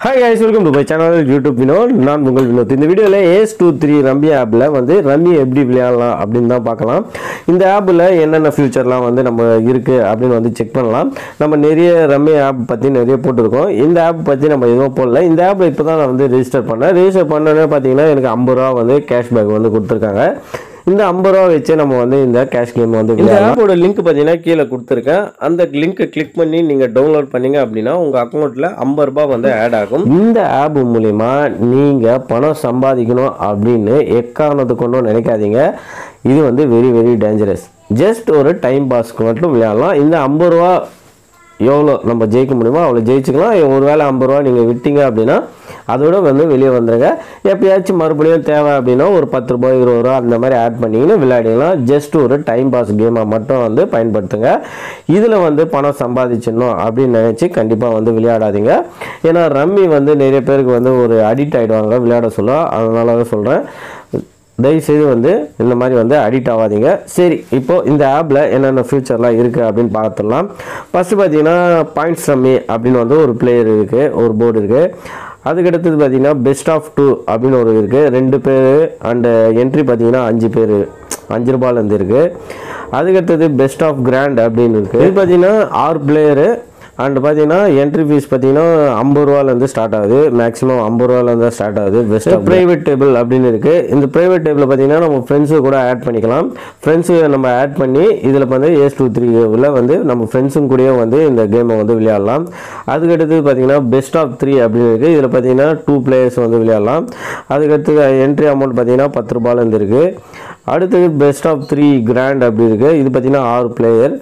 hi guys welcome to my channel YouTube Vinod நான் உங்கள் வினோத் இந்த வீடியோவில் ஏஸ் டூ த்ரீ ரம்மி ஆப்பில் வந்து ரம்மி எப்படி விளையாடலாம் அப்படின்னு தான் பார்க்கலாம் இந்த ஆப்பில் என்னென்ன ஃபியூச்சர்லாம் வந்து நம்ம இருக்குது அப்படின்னு வந்து செக் பண்ணலாம் நம்ம நிறைய ரம்மி ஆப் பற்றி நிறைய போட்டிருக்கோம் இந்த ஆப் பற்றி நம்ம எதுவும் போடல இந்த ஆப்பில் இப்போ தான் நான் வந்து ரெஜிஸ்டர் பண்ணேன் ரெஜிஸ்டர் பண்ணோன்னே பார்த்தீங்கன்னா எனக்கு ஐம்பது ரூபா வந்து கேஷ்பேக் வந்து கொடுத்துருக்காங்க இந்த ஐம்பது ரூபா வச்சு நம்ம வந்து இந்த கேஷ் கேம் வந்து இந்த ஆப்போட லிங்க் பார்த்தீங்கன்னா கீழே கொடுத்துருக்கேன் அந்த லிங்க்கை கிளிக் பண்ணி நீங்கள் டவுன்லோட் பண்ணீங்க அப்படின்னா உங்கள் அக்கௌண்ட்டில் ஐம்பது ரூபாய் வந்து ஆட் ஆகும் இந்த ஆப் மூலிமா நீங்கள் பணம் சம்பாதிக்கணும் அப்படின்னு எக்காரணத்தை கொண்டும் நினைக்காதீங்க இது வந்து வெரி வெரி டேஞ்சரஸ் ஜஸ்ட் ஒரு டைம் பாஸ்க்கு மட்டும் விளையாடலாம் இந்த ஐம்பது ரூபா எவ்வளோ நம்ம ஜெயிக்க முடியுமோ அவ்வளோ ஜெயிச்சுக்கலாம் ஒரு வேளை ஐம்பது ரூபா நீங்கள் விட்டீங்க அப்படின்னா அதோட வந்து வெளியே வந்துடுங்க எப்பயாச்சும் மறுபடியும் தேவை அப்படின்னா ஒரு பத்து ரூபாய் இருபது ரூபா அந்த மாதிரி ஆட் பண்ணிங்கன்னா விளையாடிக்கலாம் ஜஸ்ட் ஒரு டைம் பாஸ் கேமாக மட்டும் வந்து பயன்படுத்துங்க இதில் வந்து பணம் சம்பாதிச்சிடணும் அப்படின்னு நினச்சி கண்டிப்பாக வந்து விளையாடாதீங்க ஏன்னா ரம்மி வந்து நிறைய பேருக்கு வந்து ஒரு அடிக்ட் ஆகிடுவாங்க விளையாட சொல்ல அதனால தான் சொல்கிறேன் தயவுசெய்து வந்து இந்த மாதிரி வந்து அடிக்ட் ஆகாதீங்க சரி இப்போது இந்த ஆப்பில் என்னென்ன ஃபியூச்சர்லாம் இருக்குது அப்படின்னு பார்த்துடலாம் ஃபஸ்ட்டு பார்த்தீங்கன்னா பாயிண்ட்ஸ் ரம்மி அப்படின்னு வந்து ஒரு பிளேயர் இருக்குது ஒரு போர்டு இருக்குது அதுக்கடுத்தது பார்த்தீங்கன்னா பெஸ்ட் ஆஃப் டூ அப்படின்னு ஒரு இருக்குது ரெண்டு பேர் அண்டு என்ட்ரி பார்த்தீங்கன்னா அஞ்சு பேர் அஞ்சு ரூபாயிலேருந்து இருக்குது அதுக்கடுத்தது பெஸ்ட் ஆஃப் கிராண்ட் அப்படின்னு இருக்குது இது பார்த்தீங்கன்னா ஆறு பிளேயரு அண்ட் பார்த்தீங்கன்னா என்ட்ரி ஃபீஸ் பார்த்தீங்கன்னா ஐம்பது ரூபாலேருந்து ஸ்டார்ட் ஆகுது மேக்ஸிமம் ஐம்பது ரூபாலேருந்து தான் ஸ்டார்ட் ஆகுது பெஸ்ட் ப்ரைவேட் டேபிள் அப்படின்னு இருக்குது இந்த ப்ரைவேட் டேபிளில் பார்த்தீங்கன்னா நம்ம ஃப்ரெண்ட்ஸு கூட ஆட் பண்ணிக்கலாம் ஃப்ரெண்ட்ஸு நம்ம ஆட் பண்ணி இதில் வந்து ஏஸ் டூ த்ரீ உள்ள வந்து நம்ம ஃப்ரெண்ட்ஸும் கூடயே வந்து இந்த கேமை வந்து விளையாடலாம் அதுக்கடுத்து பார்த்தீங்கன்னா பெஸ்ட் ஆஃப் த்ரீ அப்படின்னு இருக்குது இதில் பார்த்தீங்கன்னா டூ பிளேயர்ஸ் வந்து விளையாடலாம் அதுக்கடுத்து என்ட்ரி அமௌண்ட் பார்த்தீங்கன்னா பத்து ரூபாயிலேருந்து இருக்குது அடுத்தது பெஸ்ட் ஆஃப் த்ரீ கிராண்ட் அப்படி இருக்குது இது பார்த்தீங்கன்னா ஆறு பிளேயர்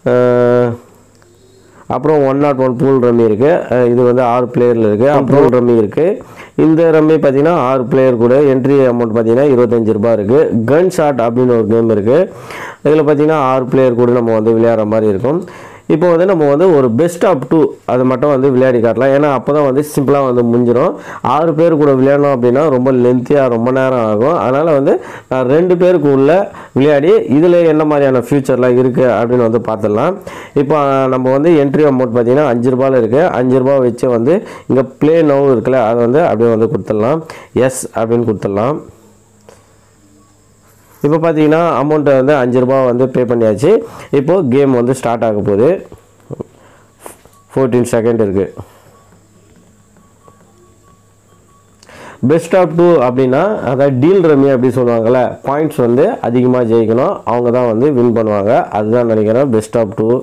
அப்புறம் one nought one pool rummy இருக்குது இது வந்து ஆறு பிளேயரில் இருக்குது அப்புறம் ரம்மி இருக்குது இந்த ரம்மி பார்த்தீங்கன்னா ஆறு பிளேயர் கூட என்ட்ரி அமௌண்ட் பார்த்தீங்கன்னா இருபத்தஞ்சு ரூபாய் இருக்குது கன் ஷாட் அப்படின்னு ஒரு கேம் இருக்குது இதில் பார்த்தீங்கன்னா ஆறு பிளேயர் கூட நம்ம வந்து விளையாடுற மாதிரி இருக்கும் இப்போ வந்து நம்ம வந்து ஒரு பெஸ்ட் ஆஃப் டூ அது மட்டும் வந்து விளையாடி காட்டலாம் ஏன்னா அப்போ தான் வந்து சிம்பிளாக வந்து முடிஞ்சிடும் ஆறு பேர் கூட விளையாடணும் அப்படின்னா ரொம்ப லென்த்தியாக ரொம்ப நேரம் ஆகும் அதனால் வந்து நான் ரெண்டு பேருக்கு உள்ள விளையாடி இதில் என்ன மாதிரியான ஃபியூச்சர்லாம் இருக்குது அப்படின்னு வந்து பார்த்துடலாம் இப்போ நம்ம வந்து என்ட்ரி அமௌண்ட் பார்த்தீங்கன்னா அஞ்சு ரூபாயில் இருக்குது அஞ்சு ரூபா வச்சு வந்து இங்கே ப்ளே நோவு இருக்குல்ல அதை வந்து அப்படியே வந்து கொடுத்துடலாம் எஸ் அப்படின்னு கொடுத்துடலாம் இப்போ பார்த்தீங்கன்னா அமௌண்ட்டை வந்து அஞ்சு ரூபா வந்து பே பண்ணியாச்சு இப்போது கேம் வந்து ஸ்டார்ட் ஆக போகுது ஃபோர்டீன் செகண்ட் இருக்குது பெஸ்ட் ஆஃப் டூ அப்படின்னா அதாவது டீல் ரம்மி அப்படி சொல்லுவாங்கள்ல பாயிண்ட்ஸ் வந்து அதிகமாக ஜெயிக்கணும் அவங்க தான் வந்து வின் பண்ணுவாங்க அதுதான் நினைக்கிறேன் பெஸ்ட் ஆஃப் டூ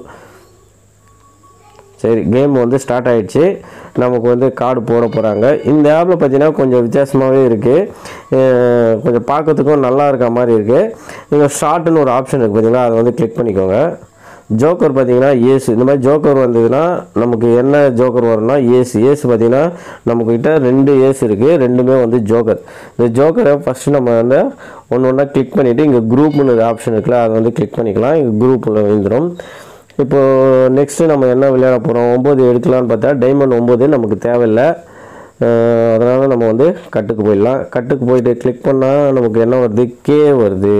சரி கேம் வந்து ஸ்டார்ட் ஆயிடுச்சு நமக்கு வந்து கார்டு போட போகிறாங்க இந்த ஆப்பில் பார்த்தீங்கன்னா கொஞ்சம் வித்தியாசமாகவே இருக்குது கொஞ்சம் பார்க்கறதுக்கும் நல்லா இருக்க மாதிரி இருக்குது இங்கே ஷார்ட்னு ஒரு ஆப்ஷன் இருக்குது பார்த்தீங்களா அதை வந்து கிளிக் பண்ணிக்கோங்க ஜோக்கர் பார்த்தீங்கன்னா ஏசு இந்த மாதிரி ஜோக்கர் வந்ததுன்னா நமக்கு என்ன ஜோக்கர் வரும்னா ஏசு ஏசு பார்த்தீங்கன்னா நம்மக்கிட்ட ரெண்டு ஏசு இருக்குது ரெண்டுமே வந்து ஜோக்கர் இந்த ஜோக்கரை ஃபஸ்ட்டு நம்ம வந்து ஒன்று ஒன்றா கிளிக் பண்ணிவிட்டு இங்கே குரூப்னு ஒரு ஆப்ஷன் இருக்குல்ல அதை வந்து கிளிக் பண்ணிக்கலாம் இங்கே குரூப்பில் வந்துடும் இப்போது நெக்ஸ்ட்டு நம்ம என்ன விளையாட போகிறோம் ஒம்பது எடுக்கலாம்னு பார்த்தா டைமண்ட் ஒம்பது நமக்கு தேவையில்லை அதனால் நம்ம வந்து கட்டுக்கு போயிடலாம் கட்டுக்கு போயிட்டு கிளிக் பண்ணால் நமக்கு என்ன வருது கே வருது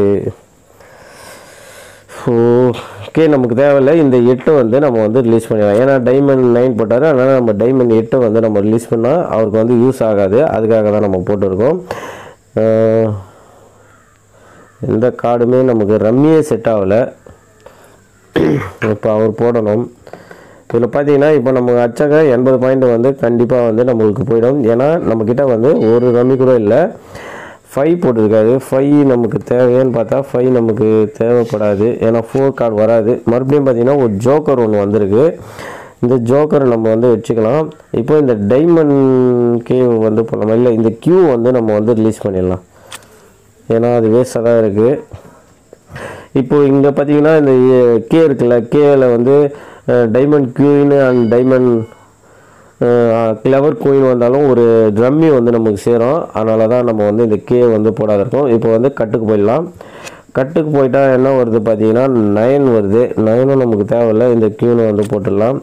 ஸோ கே நமக்கு தேவையில்லை இந்த எட்டு வந்து நம்ம வந்து ரிலீஸ் பண்ணிடலாம் ஏன்னா டைமண்ட் நைன் போட்டார் அதனால் நம்ம டைமண்ட் எட்டு வந்து நம்ம ரிலீஸ் பண்ணால் அவருக்கு வந்து யூஸ் ஆகாது அதுக்காக தான் நம்ம போட்டிருக்கோம் எந்த கார்டுமே நமக்கு ரம்மியே செட் ஆகலை இப்போ அவர் போடணும் இதில் பார்த்தீங்கன்னா இப்போ நம்ம அச்சாக்க எண்பது பாயிண்ட் வந்து கண்டிப்பாக வந்து நம்மளுக்கு போயிடும் ஏன்னா நம்மக்கிட்ட வந்து ஒரு ரம்மி கூட இல்லை ஃபைவ் போட்டிருக்காரு ஃபைவ் நமக்கு தேவையான்னு பார்த்தா ஃபைவ் நமக்கு தேவைப்படாது ஏன்னா ஃபோர் கார்டு வராது மறுபடியும் பார்த்தீங்கன்னா ஒரு ஜோக்கர் ஒன்று வந்திருக்கு இந்த ஜோக்கரை நம்ம வந்து வச்சுக்கலாம் இப்போ இந்த டைமண்ட் கேவ் வந்து பண்ணலாம் இல்லை இந்த கியூ வந்து நம்ம வந்து ரிலீஸ் பண்ணிடலாம் ஏன்னா அது வேஸ்ட்டாக தான் இருக்குது இப்போ இங்கே பார்த்தீங்கன்னா இந்த கே இருக்குல்ல கேவில் வந்து diamond queen and diamond clover queen வந்தாலும் ஒரு ட்ரம்மி வந்து நமக்கு சேரும் அதனால தான் நம்ம வந்து இந்த கே வந்து போடாத இருக்கோம் இப்போ வந்து கட்டுக்கு போயிடலாம் கட்டுக்கு போயிட்டா என்ன வருது பார்த்தீங்கன்னா நயன் வருது நயனும் நமக்கு தேவையில்லை இந்த கியூனை வந்து போட்டுடலாம்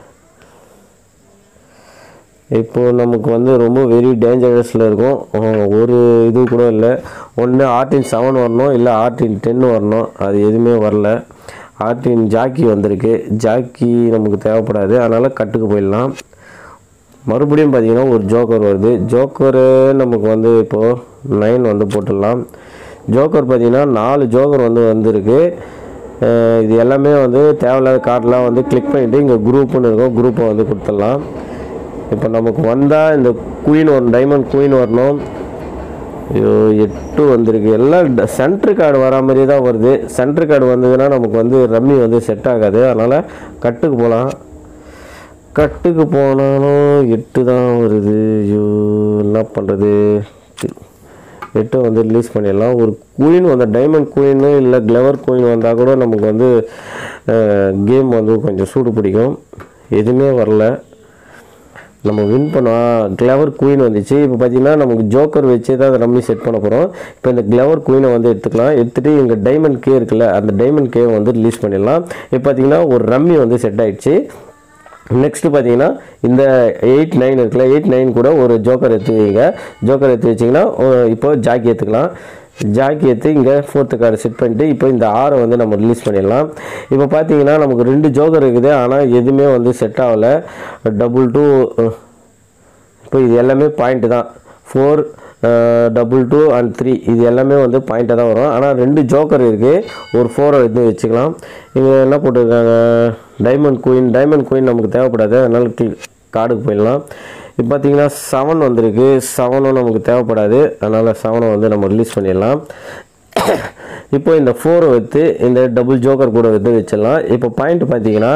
இப்போது நமக்கு வந்து ரொம்ப வெரி டேஞ்சரஸில் இருக்கும் ஒரு இது கூட இல்லை ஒன்று ஆர்டின் செவன் வரணும் இல்லை ஆர்டின் டென் வரணும் அது எதுவுமே வரல ஆர்டின் ஜாக்கி வந்திருக்கு ஜாக்கி நமக்கு தேவைப்படாது அதனால் கட்டுக்கு போயிடலாம் மறுபடியும் பார்த்தீங்கன்னா ஒரு ஜோக்கர் வருது ஜோக்கரு நமக்கு வந்து இப்போது நைன் வந்து போட்டுடலாம் ஜோக்கர் பார்த்தீங்கன்னா நாலு ஜோக்கர் வந்து வந்திருக்கு அஹ் இது எல்லாமே வந்து தேவையில்லாத கார்டெலாம் வந்து கிளிக் பண்ணிவிட்டு இங்கே குரூப்புன்னு இருக்கும் குரூப்பை வந்து கொடுத்துடலாம் இப்போ நமக்கு வந்தால் இந்த குயின் வரும் டைமண்ட் குயின் வரணும் ஐயோ எட்டு வந்திருக்கு எல்லாம் சென்ட்ரு கார்டு வரா மாதிரியே தான் வருது சென்ட்ரு கார்டு வந்ததுன்னா நமக்கு வந்து ரம்மி வந்து செட் ஆகாது அதனால் கட்டுக்கு போகலாம் கட்டுக்கு போனாலும் எட்டு தான் வருது ஐயோ என்ன பண்ணுறது எட்டு வந்து ரிலீஸ் பண்ணிடலாம் ஒரு குயின் வந்த டைமண்ட் குயின் இல்லை கிளவர் குயின் வந்தால் கூட நமக்கு வந்து கேம் வந்து கொஞ்சம் சூடு பிடிக்கும் எதுவுமே வரல நம்ம வின் பண்ணோம் கிளவர் குயின் வந்துச்சு இப்போ பார்த்தீங்கன்னா நமக்கு ஜோக்கர் வச்சு தான் அதை ரம்மி செட் பண்ண போகிறோம் இப்போ இந்த கிளவர் குயினை வந்து எடுத்துக்கலாம் எடுத்துகிட்டு இங்கே டைமண்ட் கே இருக்குல்ல அந்த டைமண்ட் கே வந்து ரிலீஸ் பண்ணிடலாம் இப்போ பார்த்தீங்கன்னா ஒரு ரம்மி வந்து செட் ஆயிடுச்சு நெக்ஸ்ட்டு பார்த்தீங்கன்னா இந்த எயிட் நைன் இருக்குல்ல எயிட் நைன் கூட ஒரு ஜோக்கர் எடுத்து வைங்க ஜோக்கர் எடுத்து வச்சிங்கன்னா ஒ- இப்போ ஜாக்கி எடுத்துக்கலாம் ஜாக்கி எடுத்து இங்கே ஃபோர்த்து கார்டு செட் பண்ணிட்டு இப்போ இந்த ஆறை வந்து நம்ம ரிலீஸ் பண்ணிடலாம் இப்போ பார்த்தீங்கன்னா நமக்கு ரெண்டு ஜோக்கர் இருக்குது ஆனால் எதுவுமே வந்து செட் ஆகலை டபுள் டூ இப்போ இது எல்லாமே பாயிண்ட்டு தான் four double two and three இது எல்லாமே வந்து பாயிண்ட்டாக தான் வரும் ஆனால் ரெண்டு ஜோக்கர் இருக்குது ஒரு ஃபோரை எடுத்து வச்சுக்கலாம் இங்கே என்ன போட்டிருக்காங்க டைமண்ட் குயின் டைமண்ட் குயின் நமக்கு தேவைப்படாது அதனால கார்டுக்கு போயிடலாம் இப்போ பார்த்தீங்கன்னா செவன் வந்திருக்கு செவனும் நமக்கு தேவைப்படாது அதனால் செவனை வந்து நம்ம ரிலீஸ் பண்ணிடலாம் இப்போ இந்த ஃபோரை வைத்து இந்த டபுள் ஜோக்கர் கூட வந்து வச்சிடலாம் இப்போ பாயிண்ட் பார்த்தீங்கன்னா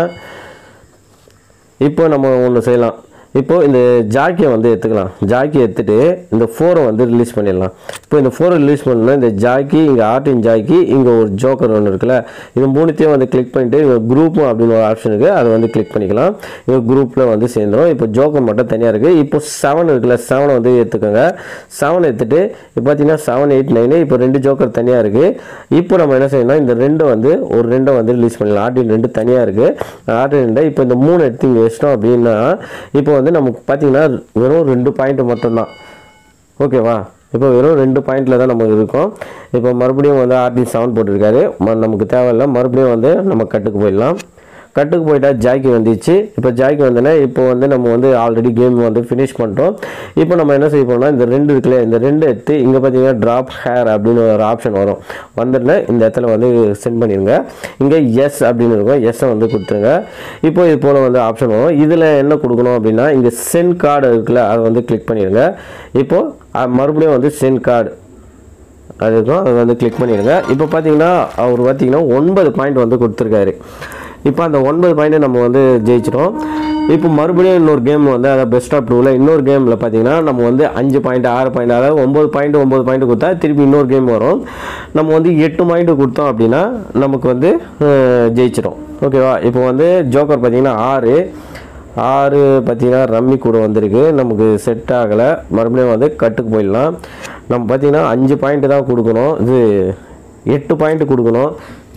இப்போ நம்ம ஒன்று செய்யலாம் இப்போ இந்த ஜாக்கியை வந்து எடுத்துக்கலாம் ஜாக்கி எடுத்துட்டு இந்த ஃபோரை வந்து ரிலீஸ் பண்ணிடலாம் இப்போ இந்த ஃபோரை ரிலீஸ் பண்ணணும் இந்த ஜாக்கி இங்கே ஆர்டின் ஜாக்கி இங்கே ஒரு ஜோக்கர் ஒன்று இருக்குல்ல இது மூணுத்தையும் வந்து கிளிக் பண்ணிட்டு இங்கே குரூப்பும் அப்படின்னு ஒரு ஆப்ஷன் இருக்குது அதை வந்து கிளிக் பண்ணிக்கலாம் இங்கே குரூப்பில் வந்து சேர்ந்துடும் இப்போ ஜோக்கர் மட்டும் தனியாக இருக்குது இப்போ செவன் இருக்குல்ல செவனை வந்து எடுத்துக்கோங்க செவன் எடுத்துட்டு இப்போ பார்த்தீங்கன்னா செவன் எயிட் நைனு இப்போ ரெண்டு ஜோக்கர் தனியாக இருக்குது இப்போ நம்ம என்ன செய்யணும் இந்த ரெண்டை வந்து ஒரு ரெண்டை வந்து ரிலீஸ் பண்ணலாம் ஆர்டின் ரெண்டு தனியாக இருக்குது ஆர்டின் ரெண்டை இப்போ இந்த மூணு எடுத்து இங்கே வச்சிட்டோம் அப்படின்னா இப்போ வந்து நமக்கு பார்த்தீங்கன்னா வெறும் ரெண்டு பாயிண்ட் மட்டும்தான் ஓகேவா இப்போ வெறும் ரெண்டு பாயிண்டில் தான் நமக்கு இருக்கும் இப்போ மறுபடியும் வந்து ஆர்டி செவன் போட்டிருக்காரு ம- நமக்கு தேவையில்லை மறுபடியும் வந்து நம்ம கட்டுக்கு போயிடலாம் கட்டுக்கு போயிட்டா ஜாக்கி வந்துச்சு இப்போ ஜாக்கி வந்தோடனே இப்போ வந்து நம்ம வந்து ஆல்ரெடி கேம் வந்து ஃபினிஷ் பண்ணிட்டோம் இப்போ நம்ம என்ன செய்ய போறோம்னா இந்த ரெண்டு இருக்குல்ல இந்த ரெண்டு எடுத்து இங்கே பார்த்தீங்கன்னா ட்ராப் ஹேர் அப்படின்னு ஒரு ஆப்ஷன் வரும் வந்துட்டு இந்த இடத்துல வந்து சென்ட் பண்ணிடுங்க இங்கே எஸ் அப்படின்னு இருக்கும் எஸ்ஸை வந்து கொடுத்துருங்க இப்போ இது போல் வந்து ஆப்ஷன் வரும் இதில் என்ன கொடுக்கணும் அப்படின்னா இங்கே சென்ட் கார்டு இருக்குல்ல அதை வந்து கிளிக் பண்ணிடுங்க இப்போது அஹ், மறுபடியும் வந்து சென்ட் கார்டு அது இருக்கும் அதை வந்து கிளிக் பண்ணிடுங்க இப்போ பார்த்தீங்கன்னா அவர் பார்த்தீங்கன்னா ஒன்பது பாயிண்ட் வந்து கொடுத்துருக்காரு இப்போ அந்த ஒன்பது பாயிண்ட்டை நம்ம வந்து ஜெயிச்சிட்டோம் இப்போ மறுபடியும் இன்னொரு கேம் வந்து அதாவது பெஸ்ட் ஆஃப் டூவில் இன்னொரு கேமில் பார்த்தீங்கன்னா நம்ம வந்து அஞ்சு பாயிண்ட் ஆறு பாயிண்ட் அதாவது ஒம்பது பாயிண்ட் ஒம்பது பாயிண்ட் கொடுத்தா திருப்பி இன்னொரு கேம் வரும் நம்ம வந்து எட்டு பாயிண்ட் கொடுத்தோம் அப்படின்னா நமக்கு வந்து அஹ், ஜெயிச்சிடும் ஓகேவா இப்போ வந்து ஜோக்கர் பார்த்தீங்கன்னா ஆறு ஆறு பார்த்தீங்கன்னா ரம்மி கூட வந்திருக்கு நமக்கு செட் ஆகலை மறுபடியும் வந்து கட்டுக்கு போயிடலாம் நம்ம பார்த்தீங்கன்னா அஞ்சு பாயிண்ட் தான் கொடுக்கணும் இது எட்டு பாயிண்ட் கொடுக்கணும்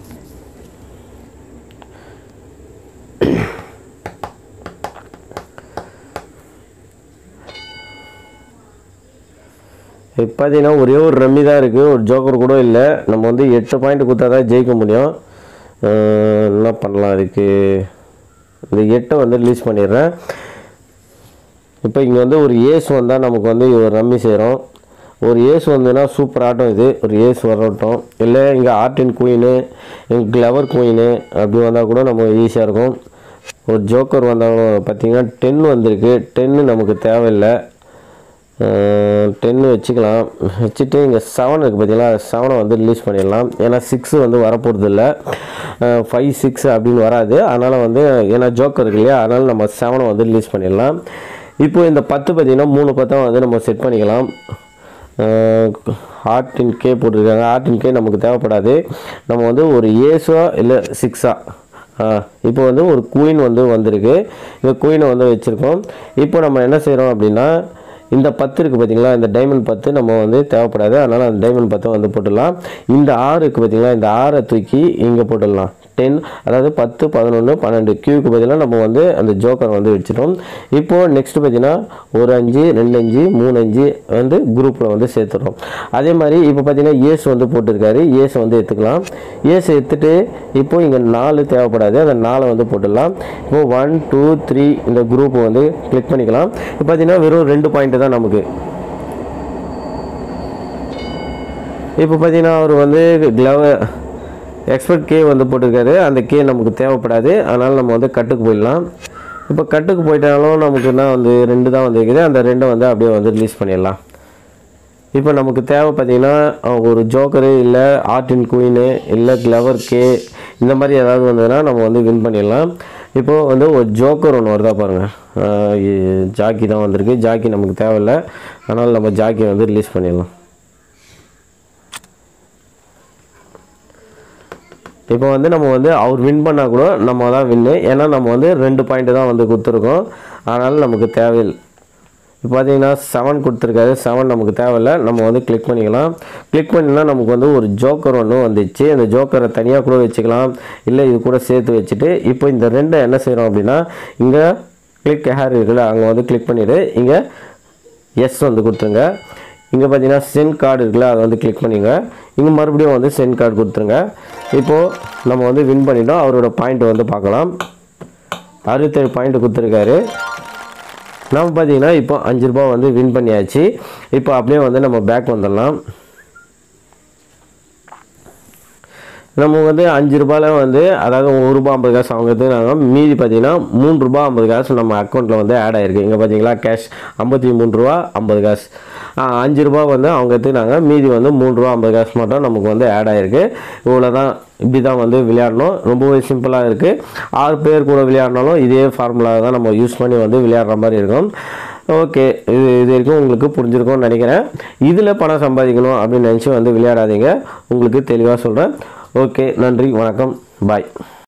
இப்போ பார்த்தீங்கன்னா ஒரே ஒரு ரம்மி தான் இருக்குது ஒரு ஜோக்கர் கூட இல்லை நம்ம வந்து எட்டு பாயிண்ட் கொடுத்தா தான் ஜெயிக்க முடியும் அஹ் என்ன பண்ணலாம் அதுக்கு இந்த எட்டை வந்து ரிலீஸ் பண்ணிடுறேன் இப்போ இங்கே வந்து ஒரு ஏஸ் வந்தால் நமக்கு வந்து ஒரு ரம்மி செய்கிறோம் ஒரு ஏஸ் வந்ததுன்னா சூப்பர் ஆட்டம் இது ஒரு ஏஸ் வரட்டும் இல்லை இங்கே ஆர்டின் குயினு இங்கே கிளவர் குயினு அப்படி வந்தால் கூட நம்ம ஈஸியாக இருக்கும் ஒரு ஜோக்கர் வந்தாலும் பார்த்தீங்கன்னா டென் வந்திருக்கு டென்னு நமக்கு தேவையில்லை டென்னு வச்சுக்கலாம் வச்சுட்டு இங்கே செவன் இருக்குது பார்த்தீங்களா செவனை வந்து ரிலீஸ் பண்ணிடலாம் ஏன்னா சிக்ஸு வந்து வரப்போகிறது இல்லை ஃபைவ் சிக்ஸ் அப்படின்னு வராது அதனால் வந்து ஏன்னா ஜோக்கர் இருக்கு இல்லையா அதனால் நம்ம செவனை வந்து ரிலீஸ் பண்ணிடலாம் இப்போ இந்த பத்து பார்த்தீங்கன்னா மூணு பத்தம் வந்து நம்ம செட் பண்ணிக்கலாம் ஆர்டின் கே போட்டிருக்காங்க ஆர்டின் கே நமக்கு தேவைப்படாது நம்ம வந்து ஒரு ஏஸோ இல்லை சிக்ஸா இப்போ வந்து ஒரு குயின் வந்து வந்திருக்கு இந்த குயினை வந்து வச்சுருக்கோம் இப்போ நம்ம என்ன செய்கிறோம் அப்படின்னா இந்த பத்து இருக்குது பார்த்தீங்களா இந்த டைமண்ட் பத்து நம்ம வந்து தேவைப்படாது அதனால் அந்த டைமண்ட் பத்தை வந்து போட்டுடலாம் இந்த ஆறு இருக்குது பார்த்தீங்களா இந்த ஆறை தூக்கி இங்கே போட்டுடலாம் டென் அதாவது பத்து பதினொன்று பன்னெண்டு கியூக்கு பதிலாக நம்ம வந்து அந்த ஜோக்கர் வந்து வச்சுட்டோம் இப்போது நெக்ஸ்ட் பார்த்தீங்கன்னா ஒரு அஞ்சு ரெண்டு அஞ்சு மூணு அஞ்சு வந்து குரூப்பில் வந்து சேர்த்துடுறோம் அதே மாதிரி இப்போ பார்த்தீங்கன்னா ஏஸ் வந்து போட்டிருக்காரு ஏஸ் வந்து எடுத்துக்கலாம் ஏஸ் எடுத்துட்டு இப்போ இங்கே நாலு தேவைப்படாது அந்த நாலை வந்து போட்டுடலாம் இப்போ ஒன் டூ த்ரீ இந்த குரூப் வந்து கிளிக் பண்ணிக்கலாம் இப்போ பார்த்தீங்கன்னா வெறும் ரெண்டு பாயிண்ட் தான் நமக்கு இப்போ பார்த்தீங்கன்னா அவர் வந்து க்ளவ் எக்ஸ்பர்ட் கே வந்து போட்டிருக்காரு அந்த கே நமக்கு தேவைப்படாது அதனால் நம்ம வந்து கட்டுக்கு போயிடலாம் இப்போ கட்டுக்கு போயிட்டாலும் நமக்கு என்ன வந்து ரெண்டு தான் வந்து இருக்குது அந்த ரெண்டை வந்து அப்படியே வந்து ரிலீஸ் பண்ணிடலாம் இப்போ நமக்கு தேவை பார்த்தீங்கன்னா அஹ், ஒரு ஜோக்கரு இல்லை ஆர்டின் குயினு இல்லை க்ளவர் கே இந்த மாதிரி ஏதாவது வந்ததுன்னா நம்ம வந்து வின் பண்ணிடலாம் இப்போது வந்து ஒரு ஜோக்கர் ஒன்று வருதா பாருங்கள் ஜாக்கி தான் வந்திருக்கு ஜாக்கி நமக்கு தேவையில்லை அதனால் நம்ம ஜாக்கி வந்து ரிலீஸ் பண்ணிடலாம் இப்போ வந்து நம்ம வந்து அவர் வின் பண்ணால் கூட நம்ம தான் வின்னு ஏன்னா நம்ம வந்து ரெண்டு பாயிண்ட்டு தான் வந்து கொடுத்துருக்கோம் அதனால் நமக்கு தேவையில்லை இப்போ பார்த்தீங்கன்னா செவன் கொடுத்துருக்காரு செவன் நமக்கு தேவையில்ல நம்ம வந்து கிளிக் பண்ணிக்கலாம் கிளிக் பண்ணினா நமக்கு வந்து ஒரு ஜோக்கர் ஒன்று வந்துச்சு அந்த ஜோக்கரை தனியாக கூட வச்சுக்கலாம் இல்லை இது கூட சேர்த்து வச்சுட்டு இப்போ இந்த ரெண்டை என்ன செய்கிறோம் அப்படின்னா இங்கே கிளிக் ஹேர் இருக்குல்ல அங்கே வந்து கிளிக் பண்ணிவிட்டு இங்கே எஸ் வந்து கொடுத்துருங்க இங்கே பார்த்தீங்கன்னா சென்ட் கார்டு இருக்குல்ல அதை வந்து கிளிக் பண்ணிங்க இங்கே மறுபடியும் வந்து சென்ட் கார்டு கொடுத்துருங்க இப்போது நம்ம வந்து வின் பண்ணிட்டோம் அவரோட பாயிண்ட் வந்து பார்க்கலாம் அறுபத்தேழு பாயிண்ட் கொடுத்துருக்காரு நம்ம பார்த்தீங்கன்னா இப்போ அஞ்சு ரூபாய் வந்து வின் பண்ணியாச்சு இப்போ அப்படியே வந்து நம்ம பேக் வந்துடலாம் நம்ம வந்து அஞ்சு ரூபாயில் வந்து அதாவது ஒரு ரூபா ஐம்பது காசு அவங்க எடுத்துனாங்க மீதி பார்த்தீங்கன்னா மூணு ரூபா ஐம்பது காசு நம்ம அக்கௌண்ட்டில் வந்து ஆட் ஆயிருக்கு இங்கே பார்த்தீங்களா கேஷ் ஐம்பத்தி மூணு ரூபா ஐம்பது காசு ஆ, அஞ்சு ரூபா வந்து அவங்க எடுத்துனாங்க மீதி வந்து மூணு ரூபா ஐம்பது காசு மட்டும் நமக்கு வந்து ஆட் ஆயிருக்கு இவ்வளோ தான் இப்படி தான் வந்து விளையாடணும் ரொம்பவே சிம்பிளாக இருக்குது ஆறு பேர் கூட விளையாடினாலும் இதே ஃபார்முலா தான் நம்ம யூஸ் பண்ணி வந்து விளையாடுற மாதிரி இருக்கும் ஓகே இது இது வரைக்கும் உங்களுக்கு புரிஞ்சிருக்கும்னு நினைக்கிறேன் இதில் பணம் சம்பாதிக்கணும் அப்படின்னு நினச்சி வந்து விளையாடாதீங்க உங்களுக்கு தெளிவாக சொல்கிறேன் ஓகே நன்றி வணக்கம் பாய்